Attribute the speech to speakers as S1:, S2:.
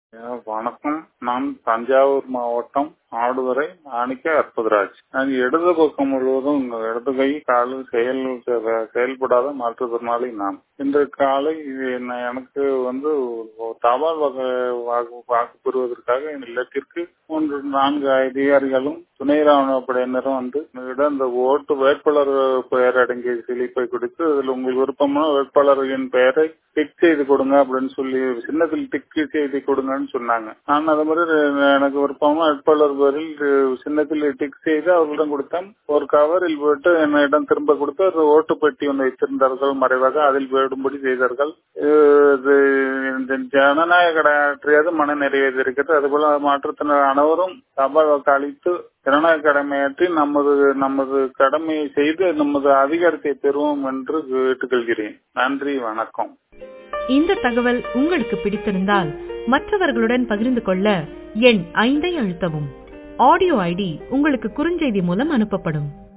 S1: வணக்கம் நான் தஞ்சாவூர் மாவட்டம் ஆடுதுறை மாணிக்க அற்புதராஜ் நான் இடது பக்கம் முழுவதும் இடது கை காலில் செயல் செயல்படாத மாற்றுத்திறனாளி நான் இன்று காலை என்ன- எனக்கு வந்து தபால் வாக்கு வாக்கு- வாக்கு பெறுவதற்காக என் இல்லத்திற்கு மூன்று நான்கு அதிகாரிகளும் துணை ராணுவப்படையினரும் வந்து என்னிடம் இந்த ஓட்டு வேட்பாளர் பெயர் அடங்கிய சிலிப்பை கொடுத்து அதில் உங்களுக்கு விருப்பமான வேட்பாளர்களின் பெயரை டிக் செய்து கொடுங்க அப்படின்னு சொல்லி சின்னத்தில் டிக் செய்து கொடுங்கன்னு சொன்னாங்க நான் அது மாதிரி எனக்கு விருப்பமா வேட்பாளர் பேரில் சின்னத்தில் டிக் செய்து அவர்களிடம் கொடுத்தேன் ஒரு கவரில் போட்டு என்னிடம் திரும்ப கொடுத்து ஒரு ஓட்டு பெட்டி ஒன்று வைத்திருந்தார்கள் மறைவாக அதில் போடும்படி செய்தார்கள் இது இந்த ஜனநாயக கடமையாற்றியது மன நிறைவேறியிருக்கிறது அதுபோல மாற்றுத்திறனாளி அனைவரும் தபால் வாக்கு அளித்து ஜனநாயக கடமையாற்றி நமது நமது கடமையை செய்து நமது அதிகாரத்தை பெறுவோம் என்று கேட்டுக்கொள்கிறேன் நன்றி வணக்கம்
S2: இந்த தகவல் உங்களுக்கு பிடித்திருந்தால் மற்றவர்களுடன் பகிர்ந்து கொள்ள எண் ஐந்தை அழுத்தவும் ஆடியோ ஐடி உங்களுக்கு குறுஞ்செய்தி மூலம் அனுப்பப்படும்